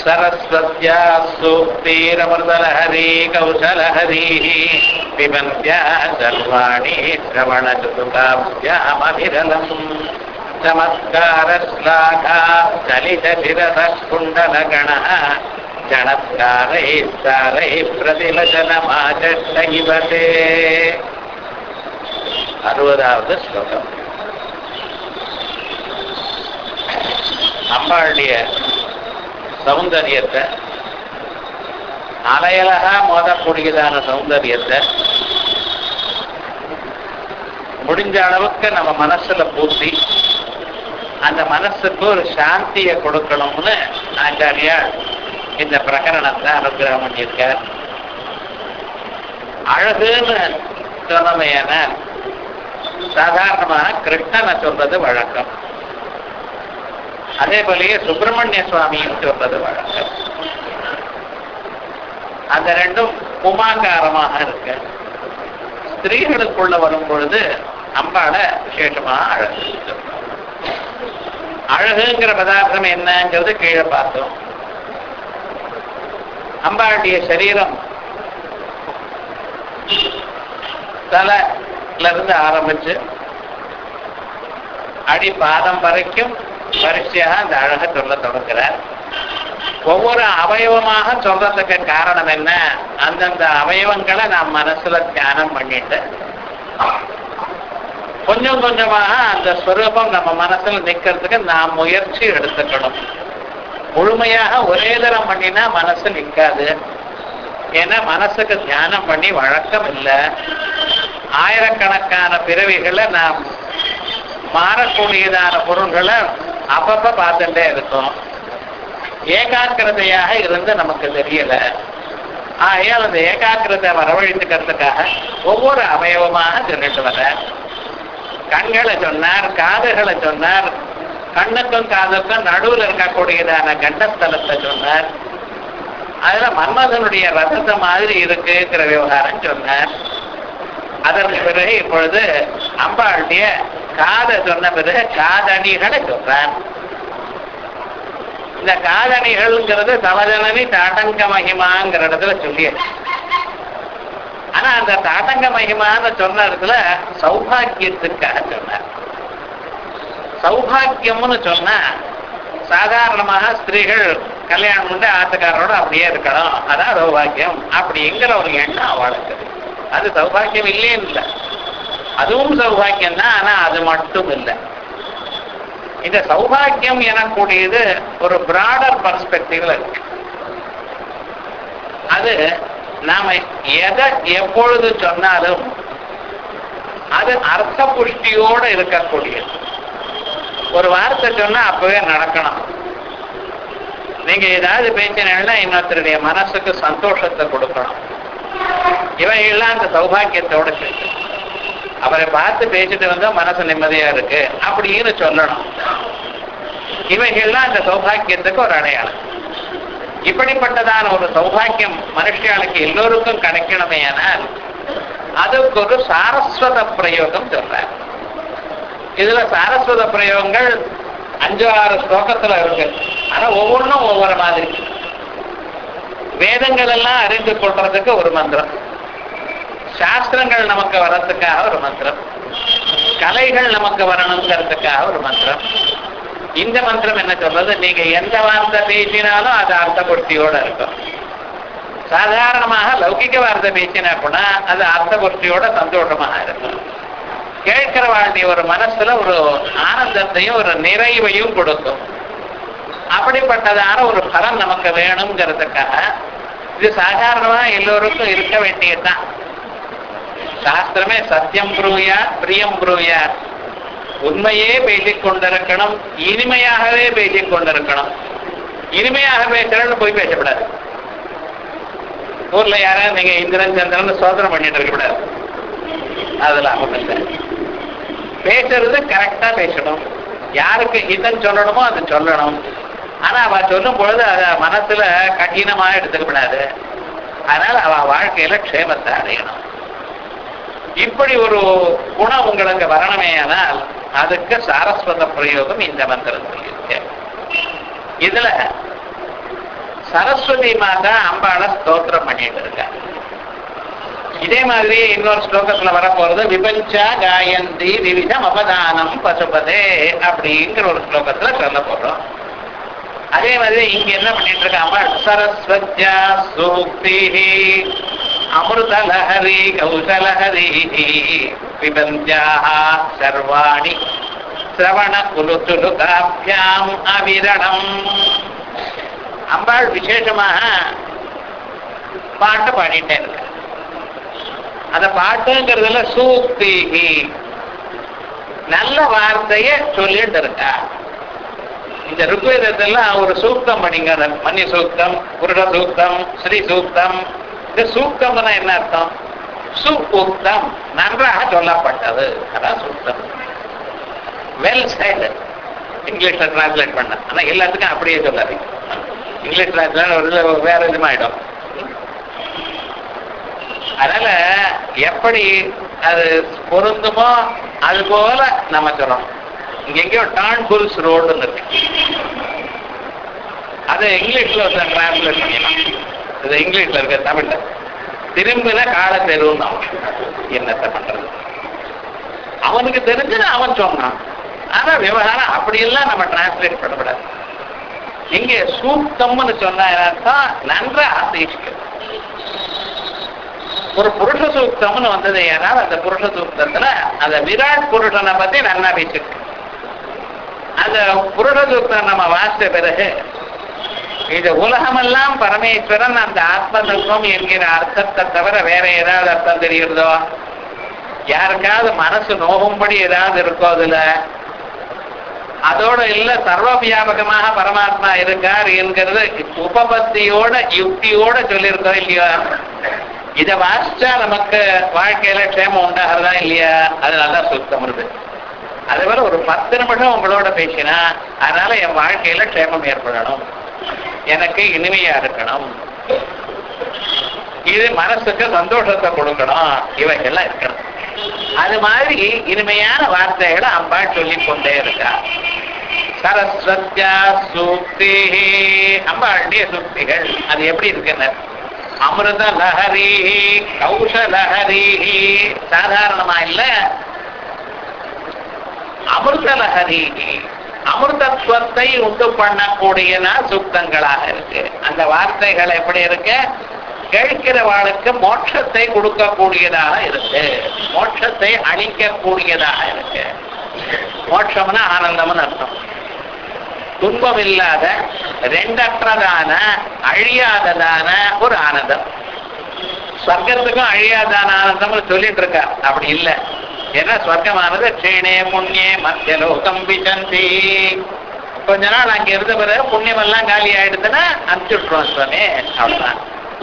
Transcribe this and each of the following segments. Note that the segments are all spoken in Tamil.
सरस्वत्या सूक्तिरमृतलहरी कौशलहरीः पिबन्त्या सर्वाणि श्रवणचतुकाभ्यामभिरलम् चमत्कारश्लाघा चलितशिरसः कुण्डलगणः गणत्कारैः सारैः प्रतिलचनमाचष्टगिवते அறுபதாவது ஸ்லோகம் அம்பாளுடைய சௌந்தரியத்தை அலையலகா மோதக்கூடியதான சௌந்தரியத்தை முடிஞ்ச அளவுக்கு நம்ம மனசுல பூசி அந்த மனசுக்கு ஒரு சாந்தியை கொடுக்கணும்னு ஆச்சாரியார் இந்த பிரகரணத்தை அனுகிரகம் பண்ணியிருக்கார் அழகுன்னு சொன்னமையான சாதாரணமாக கிருஷ்ணனை சொல்றது வழக்கம் அதே போலயே சுப்பிரமணிய சுவாமியும் சொல்றது வழக்கம் அந்த ரெண்டும் உமாகாரமாக இருக்கு ஸ்திரீகளுக்குள்ள வரும் பொழுது அம்பாள விசேஷமாக அழகு அழகுங்கிற பதார்த்தம் என்னங்கிறது கீழே பார்த்தோம் அம்பாளுடைய சரீரம் தலைல இருந்து ஆரம்பிச்சு அடி பாதம் வரைக்கும் வரிசையாக அந்த அழகை சொல்ல தொடங்குறார் ஒவ்வொரு அவயவமாக சொல்றதுக்கு காரணம் என்ன அந்தந்த அவயவங்களை நாம் மனசுல தியானம் பண்ணிட்டு கொஞ்சம் கொஞ்சமாக அந்த ஸ்வரூபம் நம்ம மனசுல நிக்கிறதுக்கு நாம் முயற்சி எடுத்துக்கணும் முழுமையாக ஒரே தரம் பண்ணினா மனசு நிற்காது ஏன்னா மனசுக்கு தியானம் பண்ணி வழக்கம் இல்லை ஆயிரக்கணக்கான பிறவிகளை நாம் மாறக்கூடியதான பொருள்களை அப்பப்ப பார்த்துட்டே இருக்கோம் ஏகாக்கிரதையாக இருந்து நமக்கு தெரியல ஆகையால் அந்த ஏகாக்கிரதை வரவழைத்துக்கிறதுக்காக ஒவ்வொரு அவயவமாக சொல்லிட்டு வர கண்களை சொன்னார் காதுகளை சொன்னார் கண்ணுக்கும் காதுக்கும் நடுவில் இருக்கக்கூடியதான கண்டஸ்தலத்தை சொன்னார் அதுல மன்மதனுடைய ரசத்தை மாதிரி இருக்குங்கிற விவகாரம் சொன்னார் அதற்கு பிறகு இப்பொழுது அம்பாளுடைய காதை சொன்ன பிறகு காதணிகளை சொல்றார் இந்த காதணிகள்ங்கிறது தவஜனனி தாட்டங்க மகிமாங்கிற இடத்துல சொல்லியாச்சு ஆனா அந்த தாட்டங்க மகிமான்னு சொன்ன இடத்துல சௌபாகியத்துக்காக சொன்னார் சௌபாகியம்னு சொன்னா சாதாரணமாக ஸ்திரீகள் கல்யாணம் பண்ணி ஆத்துக்காரரோட அப்படியே இருக்கணும் அதான் சௌபாகியம் அப்படிங்கிற ஒரு எண்ணம் அவளுக்கு அது சௌபாகியம் இல்லைன்னு இல்லை அதுவும் சௌபாகியம் தான் ஆனா அது மட்டும் இல்லை இந்த சௌபாகியம் எனக்கூடியது ஒரு பிராடர் பர்ஸ்பெக்டிவ்ல இருக்கு அது நாம எதை எப்பொழுது சொன்னாலும் அது அர்த்த புஷ்டியோட இருக்கக்கூடியது ஒரு வார்த்தை சொன்னா அப்பவே நடக்கணும் நீங்க ஏதாவது பேசினா இன்னொருத்தருடைய மனசுக்கு சந்தோஷத்தை கொடுக்கணும் இவையெல்லாம் அந்த சௌபாகியத்தோட சேர்த்து அவரை பார்த்து பேசிட்டு வந்தா மனசு நிம்மதியா இருக்கு அப்படின்னு சொல்லணும் இவைகள்லாம் அந்த சௌபாகியத்துக்கு ஒரு அடையாளம் இப்படிப்பட்டதான ஒரு சௌபாகியம் மனுஷியாளுக்கு எல்லோருக்கும் கிடைக்கணுமே ஆனால் அதுக்கு ஒரு சாரஸ்வத பிரயோகம் சொல்றார் இதுல சாரஸ்வத பிரயோகங்கள் அஞ்சு ஆறு ஸ்லோகத்துல இருக்கு ஆனா ஒவ்வொன்றும் ஒவ்வொரு மாதிரி வேதங்கள் எல்லாம் அறிந்து கொள்றதுக்கு ஒரு மந்திரம் சாஸ்திரங்கள் நமக்கு வர்றதுக்காக ஒரு மந்திரம் கலைகள் நமக்கு வரணுங்கிறதுக்காக ஒரு மந்திரம் இந்த மந்திரம் என்ன சொல்றது நீங்க எந்த வார்த்தை பேசினாலும் அது அர்த்த பூர்த்தியோட இருக்கும் சாதாரணமாக லௌகிக வார்த்தை பேசினா கூட அது அர்த்த பூர்த்தியோட சந்தோஷமாக இருக்கும் கேட்கிற வாழ்க்கை ஒரு மனசுல ஒரு ஆனந்தத்தையும் ஒரு நிறைவையும் கொடுக்கும் அப்படிப்பட்டதான ஒரு பலன் நமக்கு வேணுங்கிறதுக்காக இது சாதாரணமா எல்லோருக்கும் இருக்க வேண்டியதுதான் சாஸ்திரமே சத்தியம் புரூயா பிரியம் புரூயா உண்மையே பேசிக் கொண்டிருக்கணும் இனிமையாகவே பேசிக் கொண்டிருக்கணும் இனிமையாக பேசுறேன்னு போய் பேசக்கூடாது ஊர்ல யாராவது நீங்க இந்திரன் சந்திரன் சோதனை பண்ணிட்டு இருக்கக்கூடாது அதுல அவங்க பேசுறது கரெக்டா பேசணும் யாருக்கு இதன் சொல்லணுமோ அதை சொல்லணும் ஆனா அவ சொல்லும் பொழுது அத மனசுல கடினமா எடுத்துக்கப்படாது அதனால அவ வாழ்க்கையில க்ஷேமத்தை அடையணும் இப்படி ஒரு குணம் உங்களுக்கு வரணுமே ஆனால் அதுக்கு சாரஸ்வத பிரயோகம் இந்த மந்திரத்தில் இருக்கு இதுல சரஸ்வதி மாதா அம்பாளை ஸ்தோத்திரம் பண்ணிட்டு இருக்காங்க இதே மாதிரி இன்னொரு ஸ்லோகத்துல வரப்போறது விபஞ்சா காயந்தி விவிதம் அபதானம் பசுபதே அப்படிங்கிற ஒரு ஸ்லோகத்துல சொல்ல போறோம் அதே மாதிரி இங்க என்ன பண்ணிட்டு இருக்காம சரஸ்வத்யா சூக்தி அமிர்தலஹரி கௌசலஹரி விபந்தியா சர்வாணி சிரவண குலுத்துலுகாபியாம் அவிரணம் அம்பாள் விசேஷமாக பாட்டு பாடிட்டே இருக்க அந்த பாட்டுங்கிறதுல சூக்தி நல்ல வார்த்தைய சொல்லிட்டு இருக்கா இந்த ருக்வேதத்தெல்லாம் ஒரு சூக்தம் பண்ணிங்க மணி சூக்தம் புருட சூக்தம் ஸ்ரீ சூக்தம் இந்த சூக்தம்னா என்ன அர்த்தம் சுஉக்தம் நன்றாக சொல்லப்பட்டது அதான் சூக்தம் வெல் சைடு இங்கிலீஷ்ல டிரான்ஸ்லேட் பண்ண ஆனா எல்லாத்துக்கும் அப்படியே சொல்லாதீங்க இங்கிலீஷ் டிரான்ஸ்லேட் ஒரு இதுல வேற இதுமாயிடும் அதனால எப்படி அது பொருந்துமோ அது போல நம்ம சொல்லணும் இங்க எங்கேயோ டான் புல்ஸ் ரோடுன்னு இருக்கு அதை இங்கிலீஷ்ல ஒரு டிரான்ஸ்லேட் பண்ணிடலாம் இது இங்கிலீஷ்ல இருக்க தமிழ்ல திரும்பின கால தெருவுன்னு என்னத்தை பண்றது அவனுக்கு தெரிஞ்சது அவன் சொன்னான் ஆனா விவகாரம் அப்படியெல்லாம் நம்ம டிரான்ஸ்லேட் பண்ணக்கூடாது இங்கே சூக்தம்னு சொன்னா அர்த்தம் நன்றா ஆசைக்கிறது ஒரு புருஷ சூக்தம்னு வந்தது ஏனால் அந்த புருஷ சூக்தத்துல அந்த விராட் புருஷனை பத்தி நன்னா பேசிருக்கு அந்த புருஷ சூக்தம் நம்ம வாசித்த பிறகு இது உலகமெல்லாம் பரமேஸ்வரன் அந்த ஆத்ம தத்துவம் என்கிற அர்த்தத்தை தவிர வேற ஏதாவது அர்த்தம் தெரிகிறதோ யாருக்காவது மனசு நோகும்படி ஏதாவது இருக்கோ அதுல அதோட இல்ல சர்வ வியாபகமாக பரமாத்மா இருக்கார் என்கிறது உபபத்தியோட யுக்தியோட சொல்லியிருக்கோம் இல்லையா இதை வாசிச்சா நமக்கு வாழ்க்கையில க்ஷேமம் உண்டாகிறதா இல்லையா அதனாலதான் சுத்தம் வருது அதே போல ஒரு பத்து நிமிஷம் உங்களோட பேசினா அதனால என் வாழ்க்கையில க்ஷேமம் ஏற்படணும் எனக்கு இனிமையா இருக்கணும் இது மனசுக்கு சந்தோஷத்தை கொடுக்கணும் இவைகள்லாம் இருக்கணும் அது மாதிரி இனிமையான வார்த்தைகளை அம்பா சொல்லிக் கொண்டே இருக்கா சரஸ்வத்யா சூக்தி அம்பாளுடைய சூக்திகள் அது எப்படி இருக்குன்னு அமிர்த லஹரி கௌஷ லஹரி சாதாரணமா இல்ல அமிர்த லஹரி அமிர்தத்துவத்தை உண்டு பண்ணக்கூடியனா சூக்தங்களாக இருக்கு அந்த வார்த்தைகள் எப்படி இருக்கு கேட்கிறவாளுக்கு மோட்சத்தை கொடுக்கக்கூடியதாக இருக்கு மோட்சத்தை அளிக்கக்கூடியதாக இருக்கு மோட்சம்னா ஆனந்தம்னு அர்த்தம் துன்பம் இல்லாத ரெண்டற்றதான அழியாததான ஒரு ஆனந்தம் ஸ்வர்க்கத்துக்கும் அழியாதான ஆனந்தம்னு சொல்லிட்டு இருக்கா அப்படி இல்லை ஏன்னா ஸ்வர்க்கமானது க்ஷீணே புண்ணியே மத்திய லோகம் விசந்தி கொஞ்ச நாள் அங்க இருந்த பிறகு புண்ணியம் எல்லாம் காலி ஆயிடுதுன்னா அனுப்பிச்சுட்ருவோம் சுவாமி அவ்வளவுதான்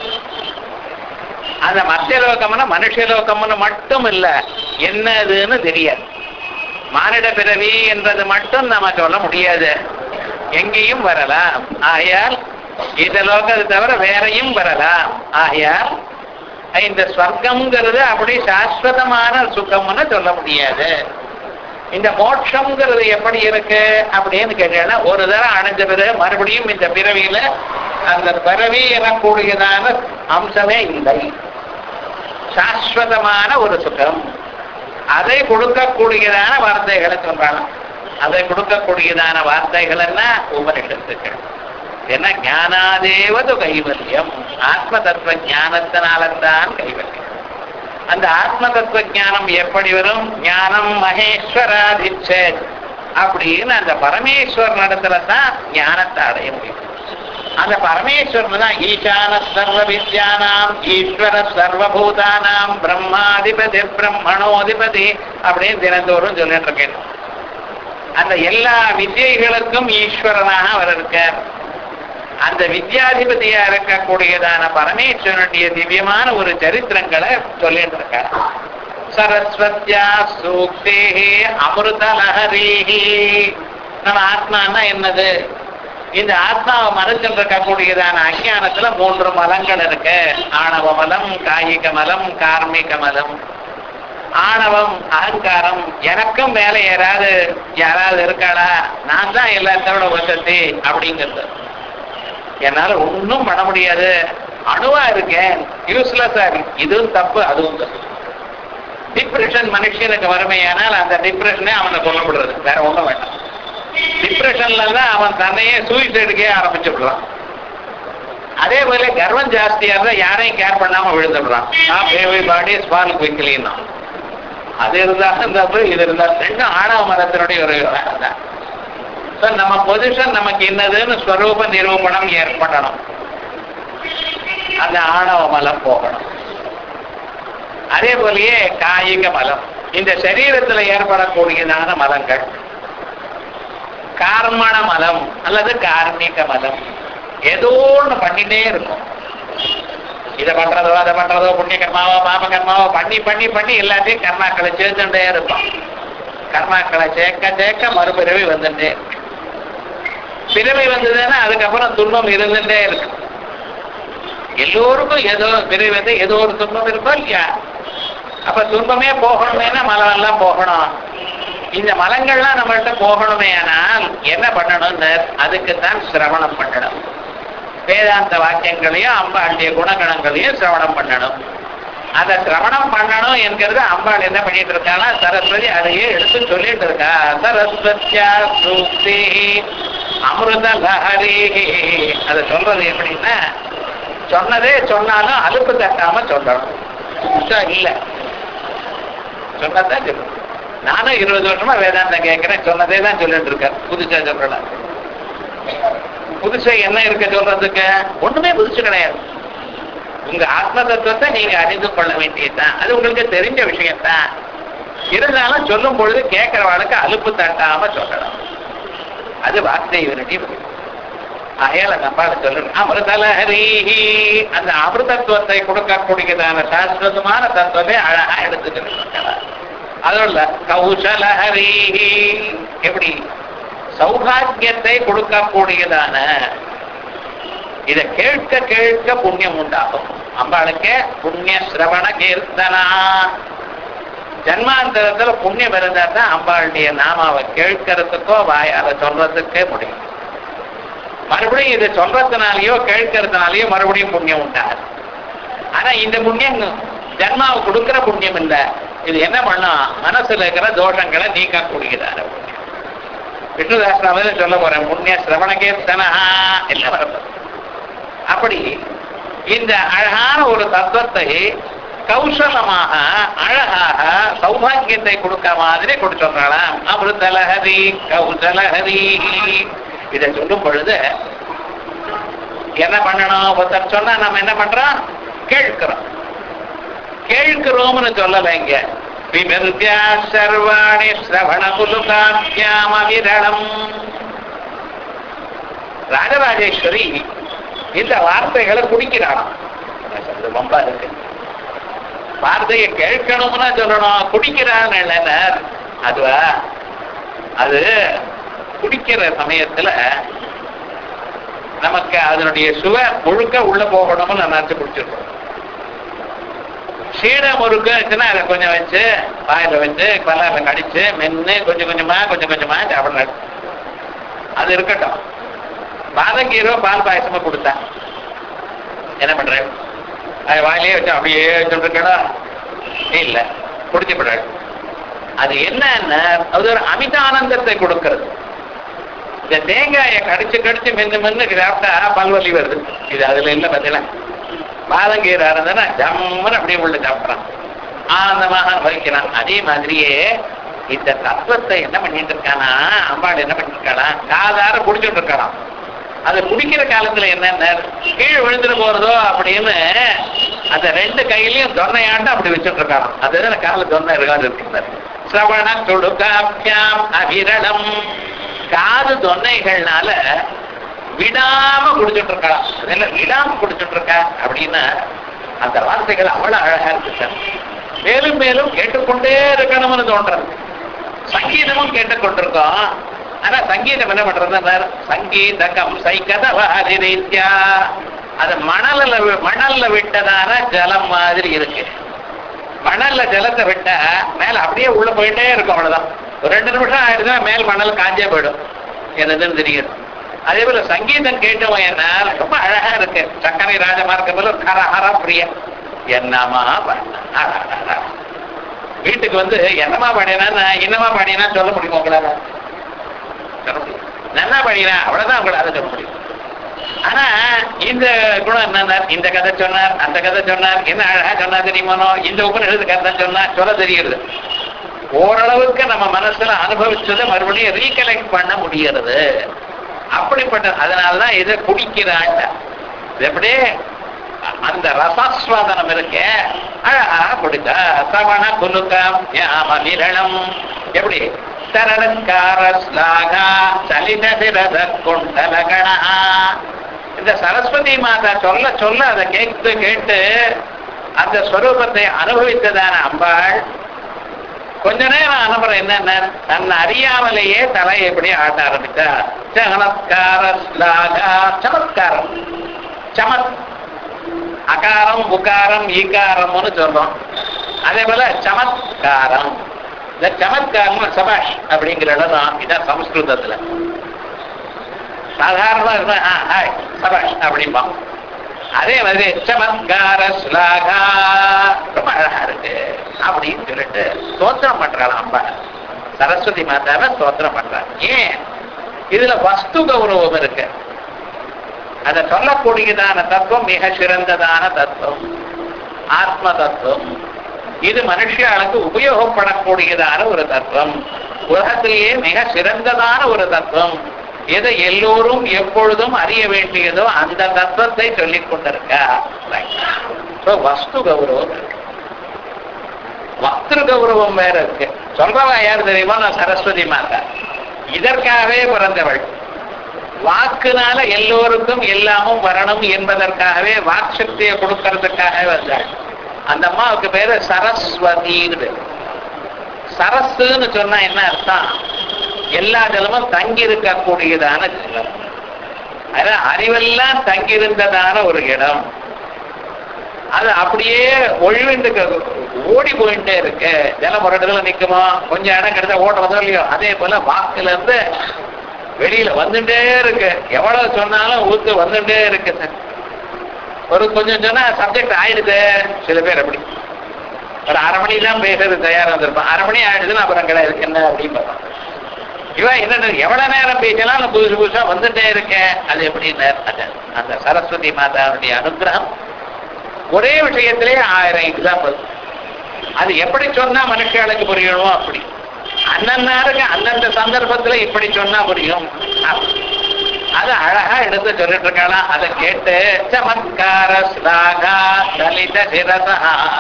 அந்த மத்திய லோகம்னா மனுஷ லோகம்னு மட்டும் இல்ல என்னதுன்னு தெரியாது மானிட பிறவி என்றது மட்டும் நம்ம சொல்ல முடியாது எங்கேயும் வரலாம் ஆகையால் இந்த லோகத்தை தவிர வேறையும் வரலாம் ஆகையால் இந்த ஸ்வர்க்கம்ங்கிறது அப்படி சாஸ்வதமான சுகம்னு சொல்ல முடியாது இந்த மோட்சம்ங்கிறது எப்படி இருக்கு அப்படின்னு கேட்டீங்கன்னா ஒரு தடவை அடைஞ்ச பிறகு மறுபடியும் இந்த பிறவியில அந்த பிறவி எனக்கூடியதான அம்சமே இல்லை சாஸ்வதமான ஒரு சுகம் அதை கொடுக்கக்கூடியதான வார்த்தைகளை சொல்றாங்க அதை கொடுக்கக்கூடியதான வார்த்தைகள் என்ன உபனிஷத்துக்கள் என்ன ஞானாதேவது கைவல்யம் ஆத்ம தத்துவ ஞானத்தினால்தான் கைவல்யம் அந்த ஆத்ம தத்துவ ஞானம் எப்படி வரும் ஞானம் மகேஸ்வராதிச்சே அப்படின்னு அந்த பரமேஸ்வரன் இடத்துல தான் ஞானத்தை அடைய முடியும் அந்த பரமேஸ்வரன் தான் ஈசான சர்வ வித்யானாம் ஈஸ்வர சர்வபூதானாம் பிரம்மாதிபதி பிரம்மணோதிபதி அப்படின்னு தினந்தோறும் சொல்லிட்டு இருக்கேன் அந்த எல்லா வித்யைகளுக்கும் ஈஸ்வரனாக அவர் இருக்கார் அந்த வித்யாதிபதியா இருக்கக்கூடியதான பரமேஸ்வரனுடைய திவ்யமான ஒரு சரித்திரங்களை சொல்லிட்டு இருக்கார் சரஸ்வத்யா சூக்தே அமிர்த லஹரீஹி நம்ம ஆத்மான்னா என்னது இந்த ஆத்மாவை மறைச்சில் இருக்கக்கூடியதான அஞ்ஞானத்துல மூன்று மலங்கள் இருக்கு ஆணவ மலம் காயிக மலம் கார்மிக மலம் ஆணவம் அகங்காரம் எனக்கும் மேல யாராவது யாராவது இருக்காளா நான் தான் எல்லாத்தோட வசதி அப்படிங்கிறது என்னால ஒன்றும் பண்ண முடியாது அணுவா இருக்கேன் யூஸ்லெஸ்ஸா இருக்கு இதுவும் தப்பு அதுவும் தப்பு டிப்ரெஷன் மனுஷனுக்கு வறுமையானால் அந்த டிப்ரெஷனே அவனை கொல்லப்படுறது வேற ஒண்ணும் வேண்டாம் டிப்ரெஷன்ல தான் அவன் தன்னையே சூசைடுக்கே ஆரம்பிச்சு விடுறான் அதே போல கர்வம் ஜாஸ்தியா இருந்தா யாரையும் கேர் பண்ணாம விழுந்துடுறான் பாடி ஸ்பால் குவிக்கலின்னா அது இருந்தாலும் தப்பு இது இருந்தாலும் ரெண்டும் ஆணவ மரத்தினுடைய ஒரு விவகாரம் தான் So, நம்ம பொசிஷன் நமக்கு என்னதுன்னு ஸ்வரூப நிரூபணம் ஏற்படணும் அந்த ஆணவ மலம் போகணும் அதே போலயே காயிக மலம் இந்த சரீரத்துல ஏற்படக்கூடியதான மலங்கள் கார்மண மலம் அல்லது கார்மிக மலம் ஏதோ ஒண்ணு பண்ணிட்டே இருக்கும் இதை பண்றதோ அதை பண்றதோ புண்ணிய கர்மாவோ பாப கர்மாவோ பண்ணி பண்ணி பண்ணி எல்லாத்தையும் கர்மாக்களை சேர்த்துட்டே இருப்போம் கர்மாக்களை சேர்க்க சேர்க்க மறுபிறவி வந்துட்டே இருக்கு பிறவி வந்ததுன்னா அதுக்கப்புறம் துன்பம் இருந்துட்டே இருக்கு எல்லோருக்கும் ஏதோ பிறவி வந்து ஏதோ ஒரு துன்பம் இருக்கோ இல்லையா அப்ப துன்பமே போகணுமேனா மலம் எல்லாம் போகணும் இந்த மலங்கள்லாம் நம்மள்ட்ட போகணுமே ஆனால் என்ன பண்ணணும்னு அதுக்குத்தான் சிரவணம் பண்ணணும் வேதாந்த வாக்கியங்களையும் அம்பாளுடைய குணகணங்களையும் சிரவணம் பண்ணணும் அதை சிரவணம் பண்ணணும் என்கிறது அம்பாள் என்ன பண்ணிட்டு இருக்கானா சரஸ்வதி அதையே எடுத்து சொல்லிட்டு இருக்கா சரஸ்வத்யா சூக்தி அமிர்த லஹரி அதை சொல்றது எப்படின்னா சொன்னதே சொன்னாலும் அலுப்பு தட்டாம சொல்லணும் புதுசா இல்ல சொன்னதான் சொல்லணும் நானும் இருபது வருஷமா வேதாந்தம் கேட்கிறேன் சொன்னதே தான் சொல்லிட்டு இருக்கேன் புதுசா சொல்றேன் புதுசா என்ன இருக்க சொல்றதுக்கு ஒண்ணுமே புதுசு கிடையாது உங்க ஆத்ம தத்துவத்தை நீங்க அறிந்து கொள்ள வேண்டியதுதான் அது உங்களுக்கு தெரிஞ்ச விஷயம்தான் இருந்தாலும் சொல்லும் பொழுது கேட்கிறவாளுக்கு அலுப்பு தட்டாம சொல்லணும் அது வாஸ்தேவனுடைய அயல நம்பால சொல்லணும் அமிர்தலஹரி அந்த அமிர்தத்துவத்தை கொடுக்கக்கூடியதான சாஸ்வதமான தத்துவத்தை அழகா எடுத்துக்கிட்டு இருக்கிறார் அதோட கௌசலஹரி எப்படி சௌபாகியத்தை கொடுக்கக்கூடியதான இதை கேட்க கேட்க புண்ணியம் உண்டாகும் அம்பாளுக்கு புண்ணிய சிரவண கீர்த்தனா ஜன்மாந்தரத்துல புண்ணியம் இருந்தா தான் அம்பாளுடைய நாமாவை கேட்கறதுக்கோ வாயால சொல்றதுக்கே முடியும் மறுபடியும் இதை சொல்றதுனாலயோ கேட்கறதுனாலயோ மறுபடியும் புண்ணியம் உண்டாது ஆனா இந்த புண்ணியம் ஜன்மாவை கொடுக்கிற புண்ணியம் இல்ல இது என்ன பண்ணும் மனசுல இருக்கிற தோஷங்களை நீக்கக்கூடியதான புண்ணியம் விஷ்ணுதாசனாவது சொல்ல போறேன் புண்ணிய சிரவண கீர்த்தனா என்ன வரப்போகுது அப்படி இந்த அழகான ஒரு தத்துவத்தை கௌசலமாக அழகாக சௌபாகியத்தை கொடுக்க மாதிரி கொடுத்துறாளாம் அமிர்தலஹரி கௌசலஹரி இதை சொல்லும் பொழுது என்ன பண்ணணும் ஒருத்தர் சொன்னா நம்ம என்ன பண்றோம் கேட்கிறோம் கேட்கிறோம்னு சொல்லல இங்க விமிருத்யா சர்வாணி சிரவண குலுகாபியாம விரளம் ராஜராஜேஸ்வரி இந்த வார்த்தைகளை குடிக்கிறாளாம் அது ரொம்ப இருக்கு வார்த்தையை கேட்கணும்னா சொல்லணும் குடிக்கிறான் அதுவா அது குடிக்கிற சமயத்துல நமக்கு அதனுடைய சுவை முழுக்க உள்ள போகணும்னு நினைச்சு குடிச்சிருக்கோம் சீடை முறுக்கு இருந்துச்சுன்னா அதை கொஞ்சம் வச்சு வாயில வச்சு பல்லால கடிச்சு மென்னு கொஞ்சம் கொஞ்சமா கொஞ்சம் கொஞ்சமா சாப்பிடணும் அது இருக்கட்டும் பாதங்கீரோ பால் பாயசமா கொடுத்தா என்ன பண்றேன் அது வாயிலே வச்சு அப்படியே வச்சுருக்கடா இல்ல குடிச்சுப்படாது அது என்னன்னா அது ஒரு அமித ஆனந்தத்தை கொடுக்கிறது இந்த தேங்காயை கடிச்சு கடிச்சு மென்னு மென்னு சாப்பிட்டா பல்வலி வருது இது அதுல இல்ல பார்த்தீங்களா பாதங்கீரா இருந்ததுன்னா ஜம்முன்னு அப்படியே உள்ள சாப்பிட்றான் ஆனந்தமாக வகிக்கிறான் அதே மாதிரியே இந்த தத்துவத்தை என்ன பண்ணிட்டு இருக்கானா அம்பாள் என்ன பண்ணிட்டு இருக்கானா காதார குடிச்சுட்டு இருக்கானாம் அது குடிக்கிற காலத்துல என்னென்ன கீழே விழுந்துட்டு போறதோ அப்படின்னு அந்த ரெண்டு கையிலையும் தொன்னையாட்டம் அப்படி வச்சுட்டு இருக்காராம் அதுதான் கால தொன்னை இருக்காது இருக்கிறார் சிரவண தொடுகாப்பியாம் அவிரளம் காது தொன்னைகள்னால விடாம குடிச்சுட்டு இருக்கலாம் அதெல்லாம் விடாம குடிச்சுட்டு இருக்கா அப்படின்னா அந்த வார்த்தைகள் அவ்வளவு அழகா இருக்கு சார் மேலும் மேலும் கேட்டுக்கொண்டே இருக்கணும்னு தோன்றது சங்கீதமும் கேட்டுக்கொண்டிருக்கோம் ஆனா சங்கீதம் என்ன பண்றது சங்கீதகம் சைக்கதவாரி ரீத்யா அது மணல்ல வி- மணல்ல விட்டதான ஜலம் மாதிரி இருக்கு மணல்ல ஜலத்தை விட்டா மேல அப்படியே உள்ள போயிட்டே இருக்கும் அவ்வளவுதான் ஒரு ரெண்டு நிமிஷம் ஆயிடுச்சுன்னா மேல் மணல் காஞ்சே போயிடும் என்னதுன்னு தெரியும் அதே போல சங்கீதம் கேட்டவன் என்ன ரொம்ப அழகா இருக்கு சக்கரை ராஜமார்க்கம் போல ஹரஹர பிரிய என்னமா பண்ண அடடடா. வீட்டுக்கு வந்து என்னமா பாடினா என்னமா பாடினா சொல்ல முடியுமா உங்களால சொல்ல முடியும் நல்லா பாடினா அவ்வளவுதான் உங்களால சொல்ல முடியும் ஆனா இந்த குணம் என்ன இந்த கதை சொன்னார் அந்த கதை சொன்னார் என்ன அழகா சொன்னா தெரியுமானோ இந்த உபநிஷத்து கதை சொன்னா சொல்ல தெரியுது ஓரளவுக்கு நம்ம மனசுல அனுபவிச்சதை மறுபடியும் ரீகலெக்ட் பண்ண முடியறது அப்படிப்பட்ட அதனாலதான் இதை குடிக்கிறான் இது எப்படியே அந்த ரசாஸ்வாதனம் இருக்கே அழகா குடிக்க சவண குலுக்கம் ஞாம விரளம் எப்படி சரணக்கார ஸ்லாகா சலித விரத குண்டலகணா இந்த சரஸ்வதி மாதா சொல்ல சொல்ல அதை கேட்டு கேட்டு அந்த ஸ்வரூபத்தை அனுபவித்ததான அம்பாள் கொஞ்ச நேரம் அனுப்புறம் என்னென்ன தன்னை அறியாமலேயே தலை எப்படி ஆட்ட ஆரம்பித்தா சமத்கார ஸ்லாகா சமத்காரம் சமத் அகாரம் உகாரம் ஈகாரம்னு சொல்றோம் அதே போல சமத்காரம் இந்த சமத்காரம் சபாஷ் அப்படிங்கிற இடம் தான் இதான் சமஸ்கிருதத்துல சாதாரணமா இருந்தா ஆ ஹாய் சபாஷ் அப்படிம்பான் அதே மாதிரி சமத்கார ஸ்லாகா ரொம்ப அழகா இருக்கு அப்படின்னு சொல்லிட்டு ஸ்தோத்திரம் பண்றாள் அம்பா சரஸ்வதி மாதாவை ஸ்தோத்திரம் பண்றாங்க ஏன் இதுல வஸ்து கௌரவம் இருக்கு அதை சொல்லக்கூடியதான தத்துவம் மிக சிறந்ததான தத்துவம் ஆத்ம தத்துவம் இது மனுஷியாளுக்கு உபயோகப்படக்கூடியதான ஒரு தத்துவம் உலகத்திலேயே மிக சிறந்ததான ஒரு தத்துவம் எதை எல்லோரும் எப்பொழுதும் அறிய வேண்டியதோ அந்த தத்துவத்தை சொல்லிக் கொண்டிருக்கா So, வஸ்து கௌரவம் இருக்கு வஸ்து கௌரவம் வேற இருக்கு சொல்றவா யார் தெரியுமா நான் சரஸ்வதி மாதா இதற்காகவே பிறந்தவள் வாக்குனால எல்லோருக்கும் எல்லாமும் வரணும் என்பதற்காகவே வாக் சக்தியை கொடுக்கறதுக்காகவே வந்தாள் அந்த அம்மாவுக்கு பேரு சரஸ்வதின்னு பேரு. சரஸ்ன்னு சொன்னா என்ன அர்த்தம் எல்லா ஜலமும் தங்கி இருக்கக்கூடியதான ஜலம் அதாவது அறிவெல்லாம் தங்கியிருந்ததான ஒரு இடம் அது அப்படியே ஒழிவிண்டு ஓடி போயிட்டே இருக்கு ஜலம் ஒரு இடத்துல நிக்குமா கொஞ்சம் இடம் கிடைச்சா ஓட்ட வந்தோம் இல்லையோ அதே போல வாக்குல இருந்து வெளியில வந்துட்டே இருக்கு எவ்வளவு சொன்னாலும் ஊத்து வந்துட்டே இருக்கு சார் ஒரு கொஞ்சம் சொன்னா சப்ஜெக்ட் ஆயிடுது சில பேர் அப்படி ஒரு அரை மணி தான் பேசுறது தயாரா இருந்திருப்பான் அரை மணி ஆயிடுதுன்னு அப்புறம் கிடையாது என்ன அப்படின்னு பார்ப்பான் இவன் என்ன எவ்வளவு நேரம் பேசினாலும் புதுசு புதுசா வந்துட்டே இருக்கேன் அது எப்படின்னு அது அந்த சரஸ்வதி மாதாவுடைய அனுகிரகம் ஒரே விஷயத்திலே ஆயிரம் எக்ஸாம்பிள் அது எப்படி சொன்னா மனுஷர்களுக்கு புரியணுமோ அப்படி அண்ணன்னாருக்கு அந்தந்த சந்தர்ப்பத்துல இப்படி சொன்னா புரியும் அப்படி. அது அழகா எடுத்து சொல்லிட்டு இருக்கலாம் அதை கேட்டு சமத்கார ஸ்லாகா தலித சிரசா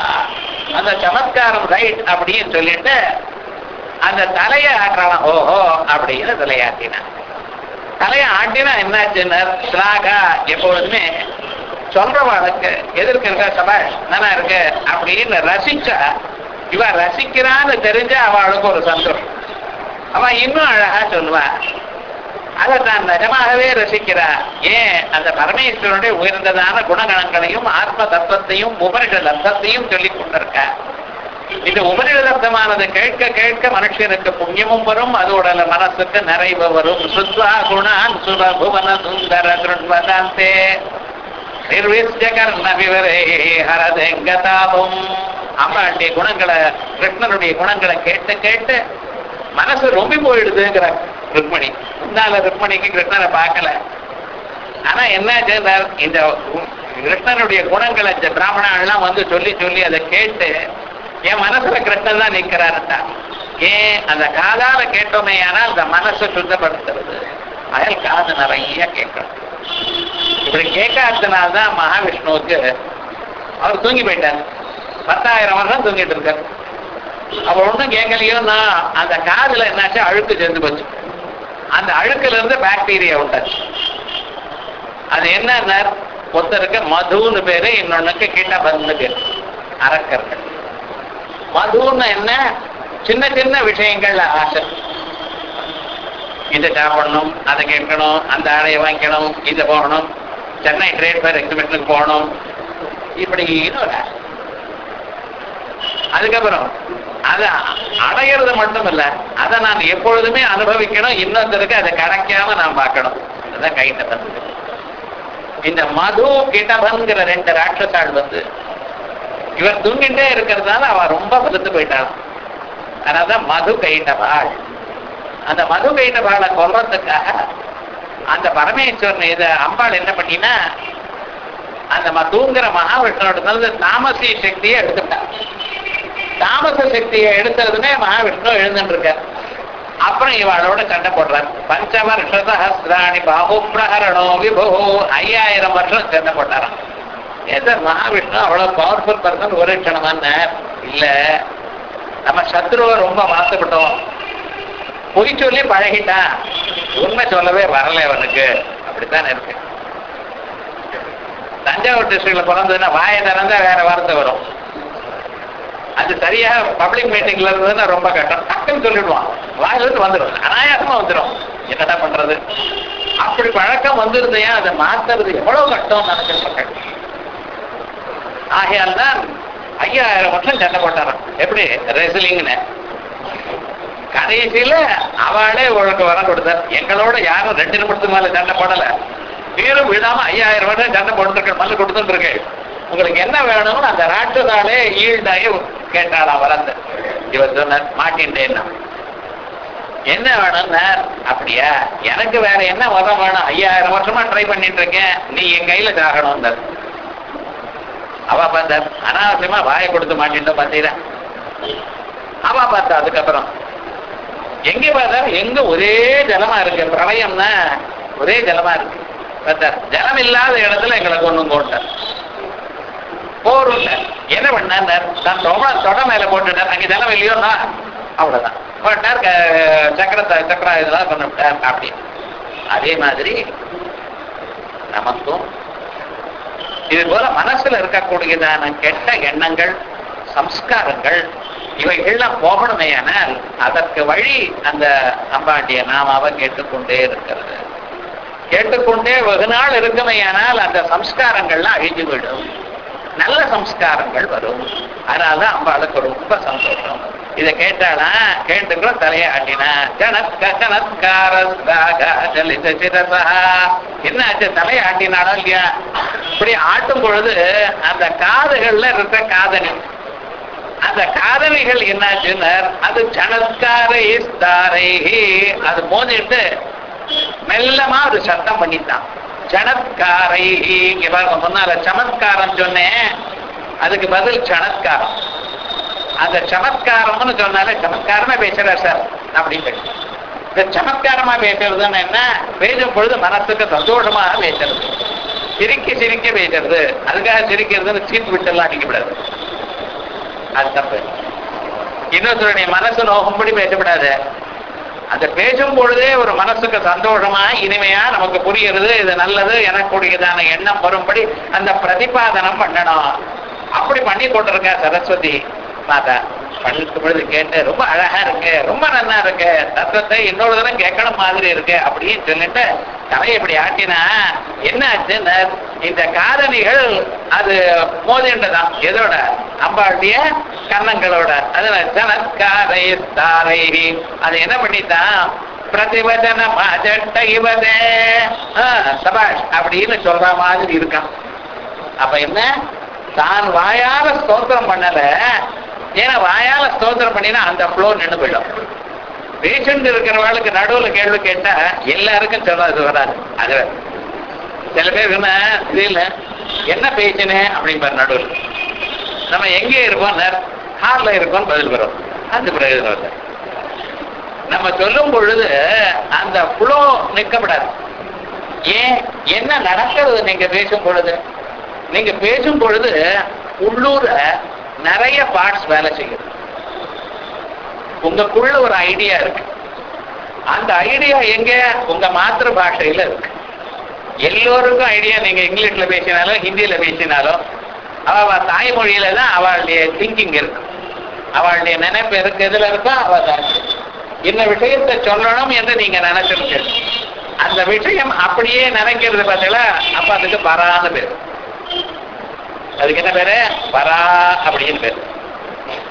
அந்த சமத்காரம் ரைட் அப்படின்னு சொல்லிட்டு அந்த தலையை ஆட்டுறான் ஓஹோ அப்படின்னு தலையாட்டினான் தலையை ஆட்டினா என்னாச்சுன்னா ஸ்லாகா எப்பொழுதுமே சொல்றவாளுக்கு எதிர்க்க இருக்க சபாஷ் நல்லா இருக்கு அப்படின்னு ரசிச்சா இவ ரசிக்கிறான்னு தெரிஞ்ச அவளுக்கு ஒரு சந்தோஷம் அவன் இன்னும் அழகா சொல்லுவா அதை தான் நிஜமாகவே ரசிக்கிறா ஏன் அந்த பரமேஸ்வரனுடைய உயர்ந்ததான குணகணங்களையும் ஆத்ம தத்துவத்தையும் உபரிட தத்துவத்தையும் சொல்லிக் கொண்டிருக்கா இந்த உபரிடத்தமானது கேட்க கேட்க மனுஷனுக்கு புண்ணியமும் வரும் அதோட மனசுக்கு நிறைவு வரும் சுத்வா குணான் சுப புவன சுந்தர திருண்வதாந்தே நிர்விஸ்ய கர்ண விவரே ஹரதெங்கதாபம் அம்பாளுடைய குணங்களை கிருஷ்ணனுடைய குணங்களை கேட்டு கேட்டு மனசு ரொம்ப போயிடுதுங்கிற ருக்மணி முன்னால ருக்மணிக்கு கிருஷ்ணனை பார்க்கல ஆனா என்ன செய்தார் இந்த கிருஷ்ணனுடைய குணங்களை இந்த பிராமணாலாம் வந்து சொல்லி சொல்லி அதை கேட்டு என் மனசுல கிருஷ்ணன் தான் நிக்கிறாருட்டா ஏன் அந்த காதால கேட்டோமே ஆனால் அந்த மனசை சுத்தப்படுத்துறது அயல் காது நிறைய கேட்கணும் இப்படி கேட்காததுனால்தான் மகாவிஷ்ணுவுக்கு அவர் தூங்கி போயிட்டார் பத்தாயிரம் வருஷம் தூங்கிட்டு இருக்காரு அப்ப ஒண்ணும் கேட்கலையோன்னா அந்த காதுல என்னாச்சு அழுக்கு சேர்ந்து போச்சு அந்த அழுக்குல இருந்து பாக்டீரியா உண்டாச்சு அது என்ன ஒருத்தருக்கு மதுன்னு பேரு இன்னொன்னுக்கு கிட்ட பந்து பேரு அரக்கர்கள் மதுன்னு என்ன சின்ன சின்ன விஷயங்கள்ல ஆசை இதை சாப்பிடணும் அதை கேட்கணும் அந்த ஆடையை வாங்கிக்கணும் இதை போகணும் சென்னை ட்ரேட் ஃபேர் எக்ஸிபிஷனுக்கு போகணும் இப்படின்னு ஒரு ஆசை. அதுக்கப்புறம் அதை அடையிறது மட்டும் இல்ல அதை நான் எப்பொழுதுமே அனுபவிக்கணும் இன்னொருத்தருக்கு அதை கிடைக்காம நான் பார்க்கணும் அதான் கைட்டபன் இந்த மது கிட்டபன்கிற ரெண்டு ராட்சசாள் வந்து இவர் தூங்கிட்டே இருக்கிறதுனால அவ ரொம்ப பலுத்து போயிட்டாள் அதனாலதான் மது கைட்டவாள் அந்த மது கைட்டவாளை கொல்றதுக்காக அந்த பரமேஸ்வரன் இத அம்பாள் என்ன பண்ணினா அந்த மதுங்கிற மகாவிஷ்ணுவோட தாமசி சக்தியை எடுத்துட்டார் தாமச சக்தியை எடுத்ததுமே மகாவிஷ்ணு எழுந்துட்டு இருக்கார் அப்புறம் இவாளோட சண்டை போடுறார் பஞ்சவர்ஷ சஹசிராணி பாபு பிரகரணோ விபோ ஐயாயிரம் வருஷம் சண்டை போட்டாராம் எது மகாவிஷ்ணு அவ்வளவு பவர்ஃபுல் பர்சன் ஒரு க்ஷணமான இல்ல நம்ம சத்ருவை ரொம்ப வாசப்பட்டோம் பொய் சொல்லி பழகிட்டான் உண்மை சொல்லவே வரல அவனுக்கு அப்படித்தான் இருக்கு தஞ்சாவூர் டிஸ்ட்ரிக்ட்ல பிறந்ததுன்னா வாயை திறந்தா வேற வார்த்தை வரும் அது சரியா பப்ளிக் மீட்டிங்ல இருந்ததுன்னா ரொம்ப கஷ்டம் டக்குன்னு சொல்லிடுவான் வாயில இருந்து வந்துடும் அனாயாசமா வந்துடும் என்னடா பண்றது அப்படி பழக்கம் வந்திருந்தையா அதை மாத்துறது எவ்வளவு கஷ்டம் நினைக்கிற மக்கள் ஆகையால் தான் ஐயாயிரம் வருஷம் சண்டை போட்டாராம் எப்படி ரெஸ்லிங்னு கடைசியில அவளே உங்களுக்கு வரம் கொடுத்தார் எங்களோட யாரும் ரெண்டு நிமிஷத்துக்கு மேல சண்டை போடல நீரும் விடாம ஐயாயிரம் வருஷம் சண்டை போட்டுருக்க மல்லு கொடுத்துட்டு இருக்கு உங்களுக்கு என்ன வேணும்னு அந்த ராட்சதாலே ஈல்டாயே கேட்டாளா வரந்து இவர் சொன்னார் மாட்டின்றேன்னா என்ன வேணும்னா அப்படியா எனக்கு வேற என்ன வரம் வேணும் ஐயாயிரம் வருஷமா ட்ரை பண்ணிட்டு இருக்கேன் நீ என் கையில சாகணும் அவ பார்த்தார் அனாவசியமா வாயை கொடுத்து மாட்டிட்டோம் பார்த்தீரா அவ பார்த்தா அதுக்கப்புறம் எங்க பார்த்தா எங்க ஒரே ஜலமா இருக்கு பிரளயம்னா ஒரே ஜலமா இருக்கு பார்த்தார் ஜலம் இல்லாத இடத்துல எங்களை கொண்டு போட்டார் போரும் என்ன பண்ணார் தான் தொட தொட மேல போட்டுட்டார் அங்க ஜலம் இல்லையோன்னா அவ்வளவுதான் போட்டார் க- சக்கரத்தை சக்கரா இதெல்லாம் பண்ண விட்டார் அப்படி அதே மாதிரி நமக்கும் இது போல மனசுல இருக்கக்கூடியதான கெட்ட எண்ணங்கள் சம்ஸ்காரங்கள் இவைகள்லாம் போகணுமேயானால் அதற்கு வழி அந்த அம்பாண்டிய நாமாவை கேட்டுக்கொண்டே இருக்கிறது கேட்டுக்கொண்டே வெகு நாள் இருக்குமேயானால் அந்த சம்ஸ்காரங்கள்லாம் அழிஞ்சு விடும் நல்ல சம்ஸ்காரங்கள் வரும் அதனால அம்பாளுக்கு ரொம்ப சந்தோஷம் இதை கேட்டாளா கேட்டுக்கிறோம் தலையை ஆட்டினா ஜனத்க ஜனத்கார ஜலித சிரசா என்ன ஆச்சு தலையை ஆட்டினாலும் இல்லையா இப்படி ஆட்டும் பொழுது அந்த காதுகள்ல இருக்க காதணி அந்த காதணிகள் என்னாச்சுன்னா அது ஜனத்காரை தாரை அது மோதிட்டு மெல்லமா ஒரு சத்தம் பண்ணித்தான் ஜனத்காரை இங்க பாருங்க முன்னால சமத்காரம் சொன்னேன் அதுக்கு பதில் சனத்காரம் அந்த சமத்காரம்னு சொன்னாலே சமத்காரமா பேசுறார் சார் அப்படின்னு இந்த சமத்காரமா பேசுறதுன்னு என்ன பேசும் பொழுது மனசுக்கு சந்தோஷமாக பேசுறது சிரிக்க சிரிக்க பேசுறது அதுக்காக சிரிக்கிறதுன்னு சீட்டு விட்டெல்லாம் அடிக்கப்படாது அது தப்பு இன்னொருத்தருடைய மனசு நோகும்படி பேசப்படாது அந்த பேசும் பொழுதே ஒரு மனசுக்கு சந்தோஷமா இனிமையா நமக்கு புரியுறது இது நல்லது எனக்குரியதான எண்ணம் வரும்படி அந்த பிரதிபாதனம் பண்ணணும் அப்படி பண்ணி கொண்டிருக்கா சரஸ்வதி மாதா பண்ணிருக்கும் பொழுது கேட்டு ரொம்ப அழகா இருக்கு ரொம்ப நல்லா இருக்கு தத்துவத்தை இன்னொரு தரம் கேட்கணும் மாதிரி இருக்கு அப்படின்னு சொல்லிட்டு தலையை இப்படி ஆட்டினா என்ன ஆச்சுன்னா இந்த காதணிகள் அது மோதின்றதான் எதோட அம்பாளுடைய கன்னங்களோட அதனால ஜனக்காரை தாரை அது என்ன பண்ணித்தான் பிரதிவதன மாஜட்ட இவதே ஆ, சபாஷ் அப்படின்னு சொல்ற மாதிரி இருக்கான் அப்ப என்ன தான் வாயால ஸ்தோத்திரம் பண்ணல ஏன்னா வாயால ஸ்தோத்திரம் பண்ணினா அந்த ஃப்ளோ நின்று போயிடும் பேஷண்ட் இருக்கிறவங்களுக்கு நடுவுல கேள்வி கேட்டா எல்லாருக்கும் சொல்லாது வராது அது வேற. சில பேர் என்ன இதுல என்ன பேசினே அப்படிம்பார் நடுவுல நம்ம எங்கே இருக்கோம் ஹார்ல இருக்கோம் பதில் வரும் அது பிரயோஜனம் இல்லை நம்ம சொல்லும் பொழுது அந்த ஃப்ளோ நிற்கப்படாது ஏன் என்ன நடக்கிறது நீங்க பேசும் பொழுது நீங்க பேசும் பொழுது உள்ளூர நிறைய பார்ட்ஸ் வேலை செய்யுது உங்களுக்குள்ள ஒரு ஐடியா இருக்கு அந்த ஐடியா எங்க உங்க மாத்திரு பாஷையில இருக்கு எல்லோருக்கும் ஐடியா நீங்க இங்கிலீஷ்ல பேசினாலும் ஹிந்தியில பேசினாலும் அவ அவ தாய்மொழியில தான் அவளுடைய திங்கிங் இருக்கு அவளுடைய நினைப்பு இருக்கு எதுல இருக்கோ அவ தான் இந்த விஷயத்தை சொல்லணும் என்று நீங்க நினைச்சிருக்க அந்த விஷயம் அப்படியே நினைக்கிறது பார்த்தீங்களா அப்ப அதுக்கு பரான்னு பேரு அதுக்கு என்ன பேரு பரா அப்படின்னு பேரு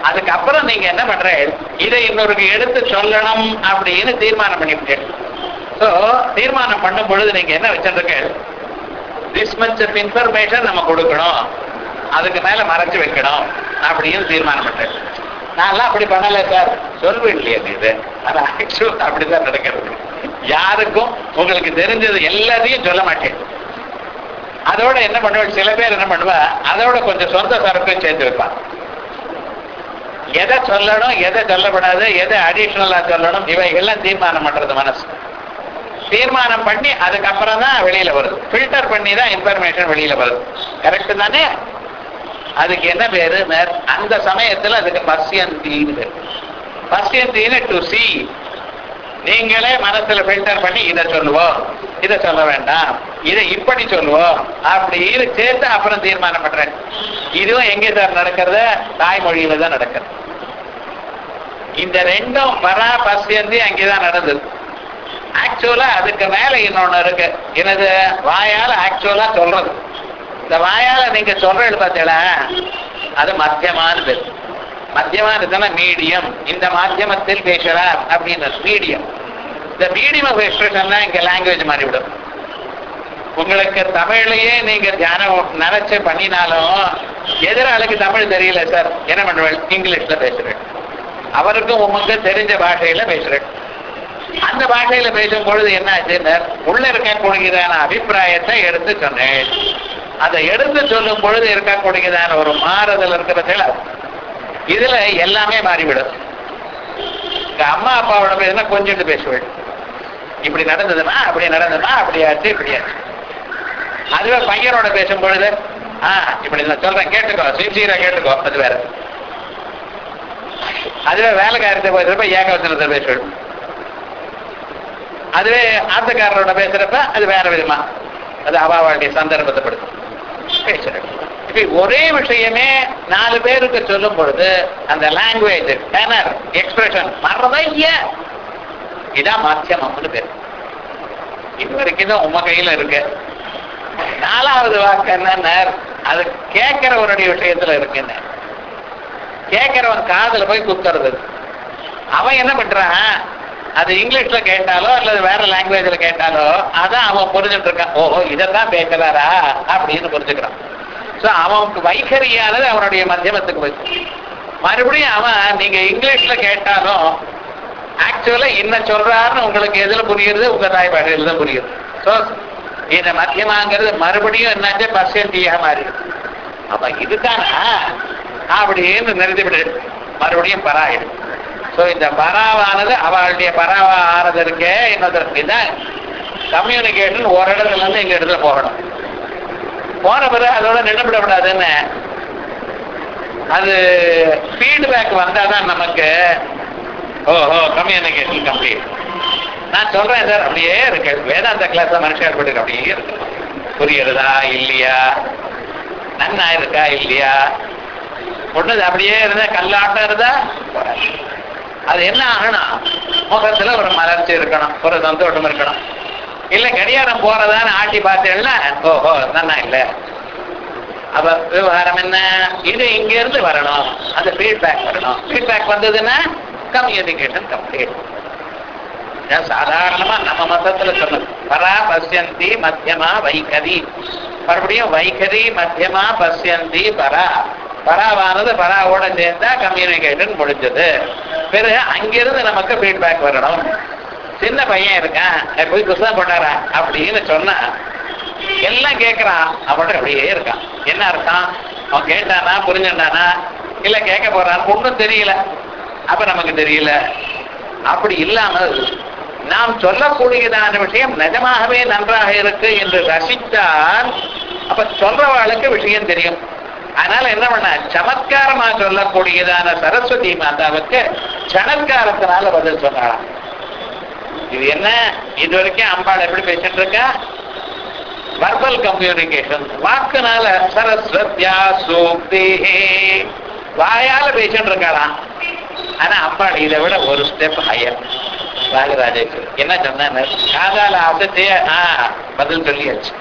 அதுக்கப்புறம் நீங்க என்ன பண்ற இதை இன்னொருக்கு எடுத்து சொல்லணும் அப்படின்னு தீர்மானம் பண்ணிவிட்டேன் சோ தீர்மானம் பண்ணும் பொழுது நீங்க என்ன வச்சிருக்க திஸ் மச் ஆஃப் இன்ஃபர்மேஷன் நம்ம கொடுக்கணும் அதுக்கு மேல மறைச்சு வைக்கணும் அப்படின்னு தீர்மானம் பண்றேன் நான்லாம் அப்படி பண்ணல சார் சொல்வேன் இல்லையா இது ஆனா ஆக்சுவல் அப்படிதான் நடக்கிறது யாருக்கும் உங்களுக்கு தெரிஞ்சது எல்லாத்தையும் சொல்ல மாட்டேன் அதோட என்ன பண்ணுவேன் சில பேர் என்ன பண்ணுவா அதோட கொஞ்சம் சொந்த சரக்கும் சேர்த்து வைப்பான் எதை சொல்லணும் எதை சொல்லப்படாது எதை அடிஷனலா சொல்லணும் இவைகள்லாம் தீர்மானம் பண்றது மனசு தீர்மானம் பண்ணி அதுக்கப்புறம் தான் வெளியில வருது ஃபில்டர் பண்ணி தான் இன்ஃபர்மேஷன் வெளியில வருது கரெக்ட் தானே அதுக்கு என்ன பேரு மேர் அந்த சமயத்துல அதுக்கு பஸ்யந்தின்னு பேரு பஸ்யந்தின்னு டு சி நீங்களே மனசுல ஃபில்டர் பண்ணி இதை சொல்லுவோம் இதை சொல்ல வேண்டாம் இதை இப்படி சொல்லுவோம் அப்படின்னு சேர்த்து அப்புறம் தீர்மானம் பண்றேன் இதுவும் எங்கே சார் நடக்கிறது தாய்மொழியில தான் நடக்கிறது இந்த ரெண்டும் பரா பஸ்யந்தி அங்கேதான் நடந்தது ஆக்சுவலா அதுக்கு மேல இன்னொன்னு இருக்கு எனது வாயால ஆக்சுவலா சொல்றது இந்த வாயால நீங்க சொல்றது பார்த்தீங்களா அது மத்தியமானது மத்தியமானதுன்னா மீடியம் இந்த மாத்தியமத்தில் பேசுறார் அப்படின்னு மீடியம் இந்த மீடியம் ஆஃப் எக்ஸ்பிரஷன் தான் இங்க லாங்குவேஜ் மாறிவிடும் உங்களுக்கு தமிழ்லயே நீங்க தியானம் நினைச்சு பண்ணினாலும் எதிராளுக்கு தமிழ் தெரியல சார் என்ன பண்ணுவேன் இங்கிலீஷ்ல பேசுறேன் அவருக்கும் உமக்கு தெரிஞ்ச பாஷையில பேசுறேன் அந்த பாஷையில பேசும் பொழுது என்ன ஆச்சுன்னா உள்ள இருக்கக்கூடியதான அபிப்பிராயத்தை எடுத்து சொன்னேன் அதை எடுத்து சொல்லும் பொழுது இருக்கக்கூடியதான ஒரு மாறுதல் இருக்கிறதுல இதுல எல்லாமே மாறிவிடும் இந்த அம்மா அப்பாவோட பேசுனா கொஞ்சிட்டு பேசுவேன் இப்படி நடந்ததுமா அப்படி நடந்ததுமா அப்படியாச்சு இப்படியாச்சு அதுவே பையனோட பேசும் பொழுது ஆ இப்படி நான் சொல்றேன் கேட்டுக்கோ சின்சியரா கேட்டுக்கோ அது வேற அதுவே வேலைக்காரத்தை பேசுறப்ப ஏகவசனத்தை பேசுவேன் அதுவே ஆத்தக்காரரோட பேசுறப்ப அது வேற விதமா அது அவாவாளுடைய சந்தர்ப்பத்தை படுத்தும் பேசுறேன் இப்ப ஒரே விஷயமே நாலு பேருக்கு சொல்லும் பொழுது அந்த லாங்குவேஜ் டேனர் எக்ஸ்பிரஷன் மறதா இல்லையா இதான் மாத்தியமம்னு பேர் இது வரைக்கும் தான் உம கையில இருக்கு நாலாவது வாக்கு என்னன்னா அது கேட்கிறவருடைய விஷயத்துல இருக்குன்னு கேட்கிறவன் காதுல போய் குத்துறது அவன் என்ன பண்றான் அது இங்கிலீஷ்ல கேட்டாலோ அல்லது வேற லாங்குவேஜ்ல கேட்டாலோ அதான் அவன் புரிஞ்சுட்டு இருக்கான் ஓஹோ இதைத்தான் பேசுறாரா அப்படின்னு புரிஞ்சுக்கிறான் சோ அவனுக்கு வைகரியானது அவனுடைய மத்தியமத்துக்கு போய் மறுபடியும் அவன் நீங்க இங்கிலீஷ்ல கேட்டாலும் ஆக்சுவலா என்ன சொல்றாருன்னு உங்களுக்கு எதுல புரியுது உங்க தாய் பாஷையில தான் புரியுது சோ இந்த மத்தியமாங்கிறது மறுபடியும் என்னாச்சு பர்சன்டியாக மாறிடுது அப்ப இதுதானா அப்படின்னு நிறுத்திவிடு மறுபடியும் பராயிடும் சோ இந்த பராவானது அவளுடைய பராவா ஆறது இருக்கே இன்னொரு இதான் கம்யூனிகேஷன் ஒரு இடத்துல இருந்து எங்க இடத்துல போகணும் போன பிறகு அதோட நின்றுவிடக்கூடாதுன்னு அது ஃபீட்பேக் வந்தாதான் நமக்கு ஓஹோ கம்யூனிகேஷன் கம்ப்ளீட் நான் சொல்றேன் சார் அப்படியே இருக்கு வேதாந்த கிளாஸ் மனுஷன் போட்டு அப்படியே இருக்கு புரியுறதா இல்லையா நன்னா இருக்கா இல்லையா ஒண்ணு அப்படியே இருந்தா கல்லாட்டம் இருந்தா போறாது. அது என்ன ஆகணும் முகத்துல ஒரு மலர்ச்சி இருக்கணும் ஒரு சந்தோஷம் இருக்கணும் இல்ல கடியாரம் போறதான்னு ஆட்டி பார்த்தேன்னா ஓஹோ நன்னா இல்ல அப்ப விவகாரம் என்ன இது இங்க இருந்து வரணும் அந்த ஃபீட்பேக் வரணும் ஃபீட்பேக் வந்ததுன்னா கம்யூனிகேஷன் கம்ப்ளீட் சாதாரணமா நம்ம மதத்துல சொன்னது பரா பசியந்தி மத்தியமா வைகரி மறுபடியும் வைகரி மத்தியமா பசியந்தி பரா பராவானது பராவோட சேர்ந்தா கம்யூனிகேஷன் முடிஞ்சது பிறகு அங்கிருந்து நமக்கு ஃபீட்பேக் வரணும் சின்ன பையன் இருக்கான் "ஏய், போய் புத்தகம் கொண்டாரா அப்படின்னு சொன்னா எல்லாம் கேட்கறான் அவன் அப்படியே இருக்கான் என்ன இருக்கான் அவன் கேட்டானா புரிஞ்சுட்டானா இல்ல கேட்க போறான் ஒன்றும் தெரியல அப்ப நமக்கு தெரியல அப்படி இல்லாமல் நாம் சொல்லக்கூடியதான விஷயம் நிஜமாகவே நன்றாக இருக்கு என்று ரசித்தால் அப்ப சொல்றவாளுக்கு விஷயம் தெரியும் அதனால என்ன பண்ண சமத்காரமா சொல்லக்கூடியதான சரஸ்வதி மாதாவுக்கு சமத்காரத்தினால பதில் சொன்னாளாம் இது என்ன இது வரைக்கும் அம்பாள் எப்படி பேசிட்டு இருக்கா வர்பல் கம்யூனிகேஷன் வாக்குனால சரஸ்வத்யா சூக்தி வாயால பேசிட்டு இருக்காளாம் ஆனா அம்பாள் இதை விட ஒரு ஸ்டெப் ஹையர் ராஜராஜேஸ்வரி என்ன சொன்ன காதால அசத்தே ஆ பதில் சொல்லியாச்சு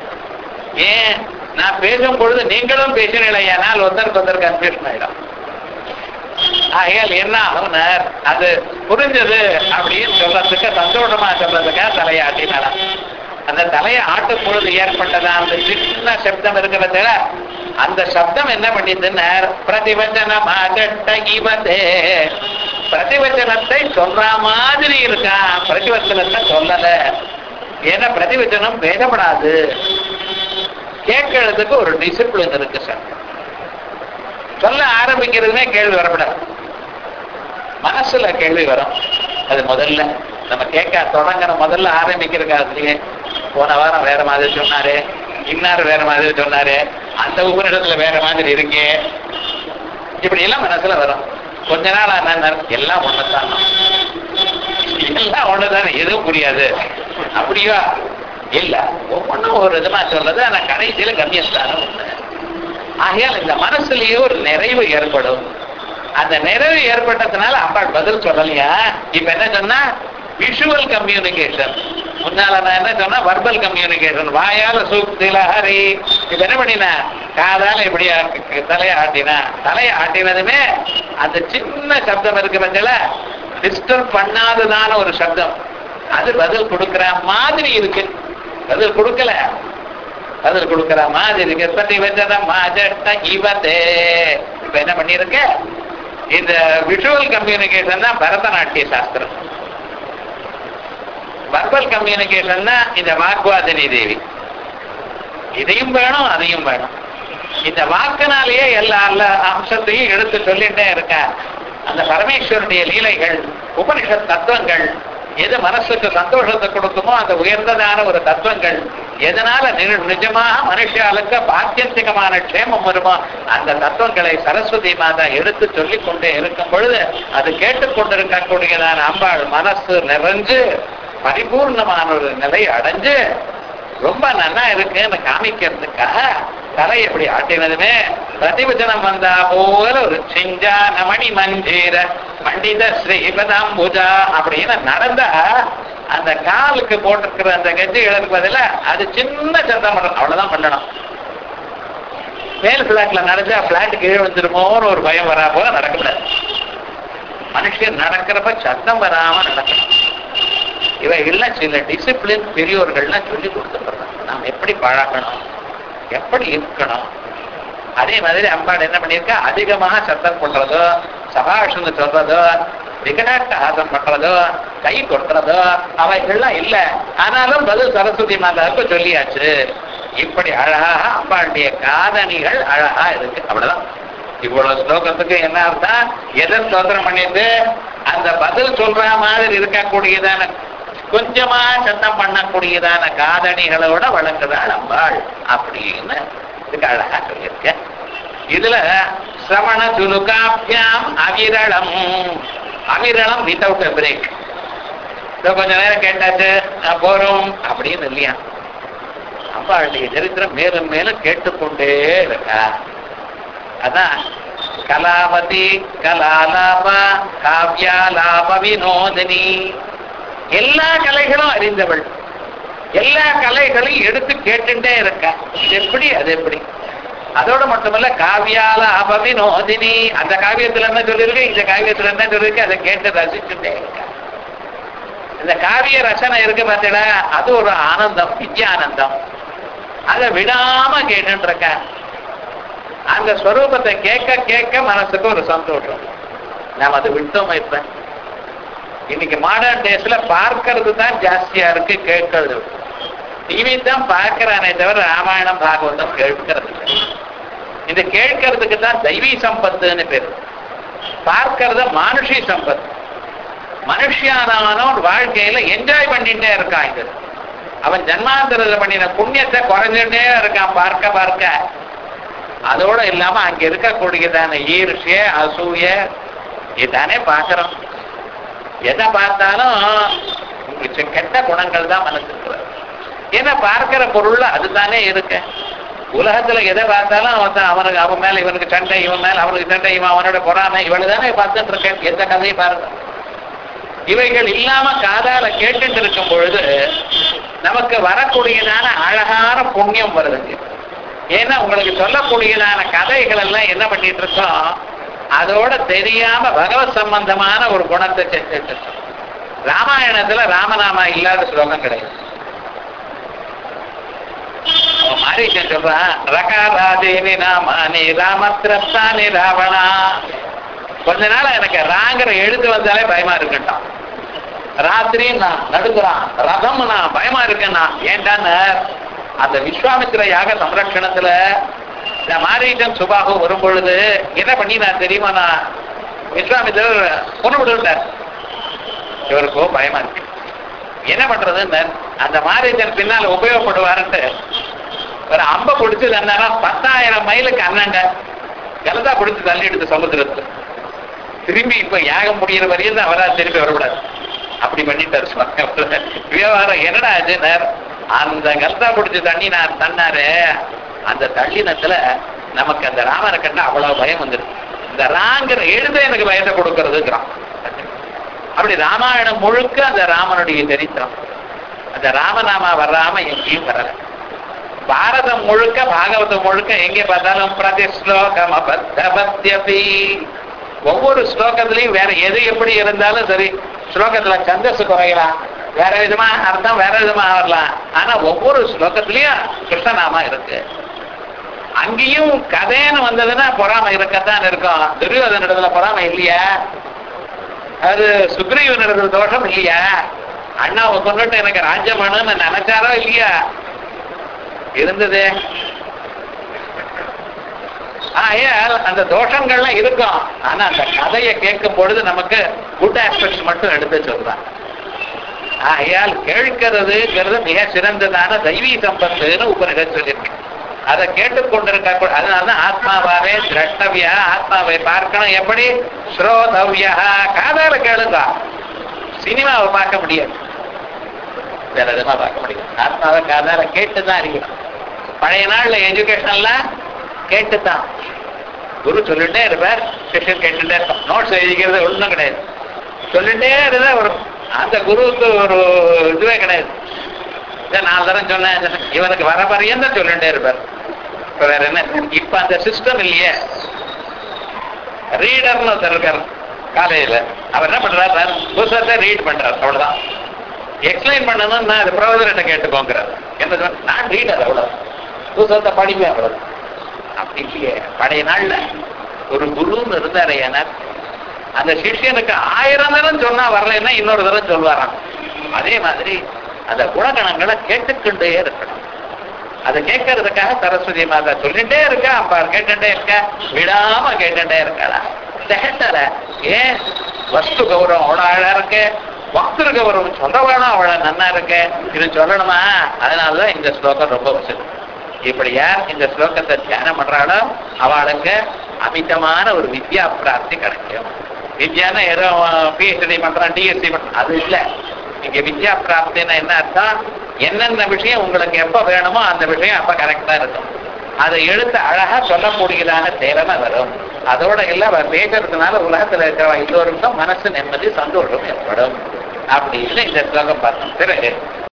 ஏன் நான் பேசும் பொழுது நீங்களும் பேசினீங்களேயானால் ஒருத்தருக்கு ஒருத்தர் கன்ஃபியூஷன் ஆயிடும் ஆகையால் என்ன ஆகுனர் அது புரிஞ்சது அப்படின்னு சொல்றதுக்கு சந்தோஷமா சொல்றதுக்காக தலையாட்டினாலாம் அந்த தலையை ஆட்டும் பொழுது ஏற்பட்டதா அந்த சின்ன சப்தம் இருக்கிறத அந்த சப்தம் என்ன பண்ணிதுன்னு பிரதிவச்சனமாகட்டகிவதே பிரதிவச்சனத்தை சொல்ற மாதிரி இருக்கா பிரதிவச்சனத்தை சொல்லல ஏன்னா பிரதிவச்சனம் பேசப்படாது கேட்கறதுக்கு ஒரு டிசிப்ளின் இருக்கு சார் சொல்ல ஆரம்பிக்கிறதுனே கேள்வி வரப்படாது மனசுல கேள்வி வரும் அது முதல்ல நம்ம கேட்க தொடங்குற முதல்ல ஆரம்பிக்கிற காலத்திலேயே போன வாரம் வேற மாதிரி சொன்னாரு இன்னார் வேற மாதிரி சொன்னாரு அந்த உபநிடத்துல வேற மாதிரி இருக்கே இப்படி எல்லாம் மனசுல வரும் கொஞ்ச நாள் ஆனா எல்லாம் ஒண்ணுதான் எல்லாம் ஒண்ணுதானே எதுவும் புரியாது அப்படியா இல்ல ஒவ்வொன்றும் ஒரு விதமா சொல்றது ஆனா கடைசியில கம்மியஸ்தானம் ஒண்ணு ஆகையால் இந்த மனசுலயே ஒரு நிறைவு ஏற்படும் அந்த நிறைவு ஏற்பட்டதுனால அம்பாள் பதில் சொல்லலையா இப்ப என்ன சொன்னா விஷுவல் கம்யூனிகேஷன் முன்னால நான் என்ன சொன்னா வர்பல் கம்யூனிகேஷன் வாயால சூக்தில ஹரி இப்ப என்ன பண்ணினா காதால இப்படி தலையை ஆட்டினா தலையை ஆட்டினதுமே அந்த சின்ன சப்தம் இருக்கு பஞ்சல டிஸ்டர்ப் பண்ணாததான ஒரு சப்தம் அது பதில் கொடுக்கிற மாதிரி இருக்கு பதில் கொடுக்கல பதில் கொடுக்கிற மாதிரி இருக்கு பத்தி வச்சத மாஜட்ட இவதே இப்ப என்ன பண்ணிருக்க இந்த விஷுவல் கம்யூனிகேஷன் தான் பரதநாட்டிய சாஸ்திரம் வர்பல் கம்யூனிகேஷன் தான் இந்த வாக்வாதினி தேவி இதையும் வேணும் அதையும் வேணும் இந்த வாக்கினாலேயே எல்லா எல்லா அம்சத்தையும் எடுத்து சொல்லிட்டே இருக்க அந்த பரமேஸ்வருடைய லீலைகள் உபனிஷத் தத்துவங்கள் எது மனசுக்கு சந்தோஷத்தை கொடுக்குமோ அந்த உயர்ந்ததான ஒரு தத்துவங்கள் எதனால நி- நிஜமாக மனுஷாளுக்கு பாத்தியந்திகமான க்ஷேமம் வருமோ அந்த தத்துவங்களை சரஸ்வதி மாதா எடுத்து சொல்லிக் கொண்டே இருக்கும் பொழுது அது கேட்டுக்கொண்டிருக்கக்கூடியதான அம்பாள் மனசு நிறைஞ்சு பரிபூர்ணமான ஒரு நிலை அடைஞ்சு ரொம்ப நல்லா இருக்குன்னு காமிக்கிறதுக்காக தலை எப்படி ஆட்டினதுமே பிரதிவச்சனம் வந்தா போல ஒரு சிஞ்சான மணி மஞ்சீர பண்டித ஸ்ரீபதாம்புஜா அப்படின்னு நடந்தா அந்த காலுக்கு போட்டிருக்கிற அந்த கெஜ்ஜைகளுக்கு பதிலா அது சின்ன சத்தம் பண்ணணும் அவ்வளவுதான் பண்ணணும் மேல் பிளாட்ல நடந்தா பிளாட் கீழே வந்துருமோன்னு ஒரு பயம் வரா போல நடக்கக்கூடாது மனுஷன் நடக்கிறப்ப சத்தம் வராம நடக்கணும் இவைகள்லாம் சில டிசிப்ளின் பெரியோர்கள்லாம் சொல்லி கொடுத்துருக்காங்க நாம் எப்படி பழகணும் எப்படி இருக்கணும் அதே மாதிரி அம்பாள் என்ன பண்ணியிருக்கா அதிகமாக சத்தம் கொள்றதோ சபாஷன் சொல்றதோ விகடாட்ட ஆசம் பண்றதோ கை கொட்டுறதோ அவைகள்லாம் இல்ல ஆனாலும் பதில் சரஸ்வதி மாதாவுக்கு சொல்லியாச்சு இப்படி அழகாக அம்பாளுடைய காதணிகள் அழகா இருக்கு அவ்வளவுதான் இவ்வளவு ஸ்லோகத்துக்கு என்ன அர்த்தம் எதை ஸ்தோத்திரம் பண்ணிட்டு அந்த பதில் சொல்ற மாதிரி இருக்கக்கூடியதான கொஞ்சமா சத்தம் பண்ணக்கூடியதான காதணிகளோட வழங்குதாள் அம்பாள் அப்படின்னு இதுக்கு அழகா சொல்லியிருக்க இதுல சிரவண துலுகாபியாம் அவிரளம் அவிரளம் வித்தவுட் பிரேக் கொஞ்ச நேரம் கேட்டாச்சு அஹ் போறோம் அப்படின்னு இல்லையா அம்பாளுடைய சரித்திரம் மேலும் மேலும் கேட்டுக்கொண்டே இருக்கா அதான் கலாவதி கலாலாப காவ்யாலாப வினோதினி எல்லா கலைகளும் அறிந்தவள் எல்லா கலைகளையும் எடுத்து கேட்டுட்டே இருக்க இது எப்படி அது எப்படி அதோட மட்டுமல்ல காவியால அபவினோதினி அந்த காவியத்துல என்ன சொல்லியிருக்கு இந்த காவியத்துல என்ன சொல்லியிருக்கு அதை கேட்டு ரசிச்சுட்டே இருக்க இந்த காவிய ரசனை இருக்கு பார்த்தீங்களா அது ஒரு ஆனந்தம் வித்யானந்தம் அதை விடாம கேட்டுட்டு இருக்க அந்த ஸ்வரூபத்தை கேட்க கேட்க மனசுக்கு ஒரு சந்தோஷம் நாம் அதை விட்டோம் இப்ப இன்னைக்கு மாடர்ன் டேஸ்ல பார்க்கறது தான் ஜாஸ்தியா இருக்கு கேட்கறது டிவி தான் பார்க்கிறானே தவிர ராமாயணம் பாகவதம் கேட்கறது இல்லை. இந்த கேட்கறதுக்கு தான் தெய்வீ சம்பத்துன்னு பேரு பார்க்கறத மானுஷி சம்பத் மனுஷியானவனோட வாழ்க்கையில என்ஜாய் பண்ணிட்டே இருக்கான் இது அவன் ஜன்மாந்தரத்துல பண்ணின புண்ணியத்தை குறைஞ்சுட்டே இருக்கான் பார்க்க பார்க்க அதோட இல்லாம அங்க இருக்கக்கூடியதான ஈர்ஷ்ய அசூய இதானே பார்க்கிறோம் எதை பார்த்தாலும் உங்களுக்கு கெட்ட குணங்கள் தான் மனசுக்கு வரும். ஏன்னா பார்க்கிற பொருள்ல அதுதானே இருக்கு உலகத்துல எதை பார்த்தாலும் அவன் தான் அவனுக்கு அவன் மேல இவனுக்கு சண்டை இவன் மேல அவனுக்கு சண்டை இவன் அவனோட பொறாமை இவனு தானே பார்த்துட்டு இருக்கேன் எந்த கதையை பாருங்க இவைகள் இல்லாம காதால கேட்டுட்டு இருக்கும் பொழுது நமக்கு வரக்கூடியதான அழகான புண்ணியம் வருதுங்க ஏன்னா உங்களுக்கு சொல்லக்கூடியதான கதைகள் எல்லாம் என்ன பண்ணிட்டு இருக்கோம் அதோட தெரியாம பகவத் சம்பந்தமான ஒரு குணத்தை சேர்த்து ராமாயணத்துல ராமநாமா இல்லாத ஸ்லோகம் கிடையாது அவன் மாரீசன் சொல்றான் ரகாராதேனி நாமானி ராமத்ரப்தானி ராவணா கொஞ்ச நாள் எனக்கு ராங்கிற எழுத்து வந்தாலே பயமா இருக்கட்டான் ராத்திரி நான் நடுங்குறான் ரதம் நான் பயமா இருக்கேன்னா ஏன்டான்னு அந்த விஸ்வாமித்திர யாக சம்ரட்சணத்துல இந்த மாரீசன் சுபாகு வரும் பொழுது என்ன பண்ணி நான் தெரியுமா நான் விஸ்வாமித்திரர் கொண்டு விட்டுட்டார் இவருக்கோ பயமா இருக்கு என்ன பண்றதுன்னு அந்த மாரீசன் பின்னால உபயோகப்படுவாருன்ட்டு ஒரு அம்ப பிடிச்சு தந்தாரா பத்தாயிரம் மைலுக்கு அண்ணங்க ஜலதா பிடிச்சு தள்ளி எடுத்து சமுத்திரத்துல திரும்பி இப்ப யாகம் முடியிற வரையும் தான் அவரா திரும்பி வரக்கூடாது அப்படி பண்ணிட்டாரு சுவாமி விவகாரம் என்னடா ஆச்சுன்னார் அந்த கல்தா பிடிச்ச தண்ணி நான் தன்னாரு அந்த தள்ளினத்துல நமக்கு அந்த ராமனை கண்டா அவ்வளவு பயம் வந்துருக்கு இந்த ராங்கிற எழுத எனக்கு பயத்தை கொடுக்கறதுங்கிறான் அப்படி ராமாயணம் முழுக்க அந்த ராமனுடைய சரித்திரம் அந்த ராமநாமா வராம எங்கேயும் வரல பாரதம் முழுக்க பாகவதம் முழுக்க எங்கே பார்த்தாலும் பிரதிஸ்லோகம் அபத்தபத்யபி ஒவ்வொரு ஸ்லோகத்திலையும் வேற எது எப்படி இருந்தாலும் சரி ஸ்லோகத்துல சந்தஸ் குறையலாம் வேற விதமா அர்த்தம் வேற விதமா வரலாம் ஆனா ஒவ்வொரு ஸ்லோகத்திலையும் கிருஷ்ணநாமா இருக்கு அங்கேயும் கதைன்னு வந்ததுன்னா பொறாமை இருக்கத்தான் இருக்கும் துரியோதனிடத்துல பொறாமை இல்லையா அது சுக்ரீவனிடத்துல தோஷம் இல்லையா அண்ணாவை கொண்டுட்டு எனக்கு ராஜ்யம் வேணும்னு நினைச்சாரோ இல்லையா இருந்தது ஆகையால் அந்த தோஷங்கள்லாம் இருக்கும் ஆனா அந்த கதையை கேட்கும் பொழுது நமக்கு குட் ஆஸ்பெக்ட்ஸ் மட்டும் எடுத்து சொல்றான் ஆகையால் கேட்கிறதுங்கிறது மிக சிறந்ததான தெய்வீ சம்பத்துன்னு உபனிஷத் சொல்லியிருக்கு அதை கேட்டுக்கொண்டிருக்க அதனாலதான் ஆத்மாவாவே திரஷ்டவியா ஆத்மாவை பார்க்கணும் எப்படி ஸ்ரோதவ்யா காதால கேளுங்க சினிமாவை பார்க்க முடியாது வேற விதமா பார்க்க முடியும் ஆத்மாவை காதால கேட்டுதான் அறியணும் பழைய நாள்ல எஜுகேஷன்லாம் கேட்டுத்தான் குரு சொல்லிட்டே இருப்பார் சிஷ்யன் கேட்டுட்டே இருப்பான் நோட்ஸ் எழுதிக்கிறது ஒன்றும் கிடையாது சொல்லிட்டே இருந்தா ஒரு அந்த குருவுக்கு ஒரு இதுவே கிடையாது இதை நாலு தரம் சொன்னேன் இவனுக்கு வர பரியந்தான் சொல்லிட்டே இருப்பார் இப்ப வேற என்ன இப்ப அந்த சிஸ்டம் இல்லையே ரீடர்னு ஒருத்தர் இருக்கார் காலேஜில் அவர் என்ன பண்றாரு புதுசத்தை ரீட் பண்றாரு அவ்வளவுதான் எக்ஸ்பிளைன் பண்ணணும்னா அது ப்ரொஃபஸர்கிட்ட கேட்டுக்கோங்கிறார் என்ன சொன்ன நான் ரீடர் அவ்வளவு புதுசத்தை படிப்பேன் அவ்வளவு அப்படி இல்லையே பழைய நாள்ல ஒரு குருன்னு இருந்தாரு ஏன்னா அந்த சிஷ்யனுக்கு ஆயிரம் தரம் சொன்னா வரலைன்னா இன்னொரு தரம் சொல்வாராம் அதே மாதிரி அந்த குணகணங்களை கேட்டுக்கொண்டே இருக்கணும் அதை கேட்கறதுக்காக சரஸ்வதி மாதா சொல்லிட்டே இருக்கா அப்பா கேட்டுட்டே இருக்கா விடாம கேட்டுட்டே இருக்காளா திகட்டல ஏன் வஸ்து கௌரவம் அவ்வளோ அழகா இருக்கு பக்தர் கௌரவம் சொல்ல வேணும் அவ்வளவு நன்னா இருக்கு இது சொல்லணுமா அதனாலதான் இந்த ஸ்லோகம் ரொம்ப வசதி இப்படி யார் இந்த ஸ்லோகத்தை தியானம் பண்றாளோ அவளுக்கு அமிதமான ஒரு வித்யா பிராப்தி கிடைக்கும் வித்யானா ஏதோ பிஹெச்டி பண்றான் டிஎஸ்சி பண்றான் அது இல்ல இங்க வித்யா பிராப்தினா என்ன அர்த்தம் என்னென்ன விஷயம் உங்களுக்கு எப்ப வேணுமோ அந்த விஷயம் அப்ப கரெக்டா இருக்கும் அதை எழுத்து அழகா சொல்லக்கூடியதான திறமை வரும் அதோட எல்லாம் பேசுறதுனால உலகத்துல இருக்கிற எல்லோருக்கும் மனசு நிம்மதி சந்தோஷம் ஏற்படும் அப்படின்னு இந்த ஸ்லோகம் பார்த்தோம் பிறகு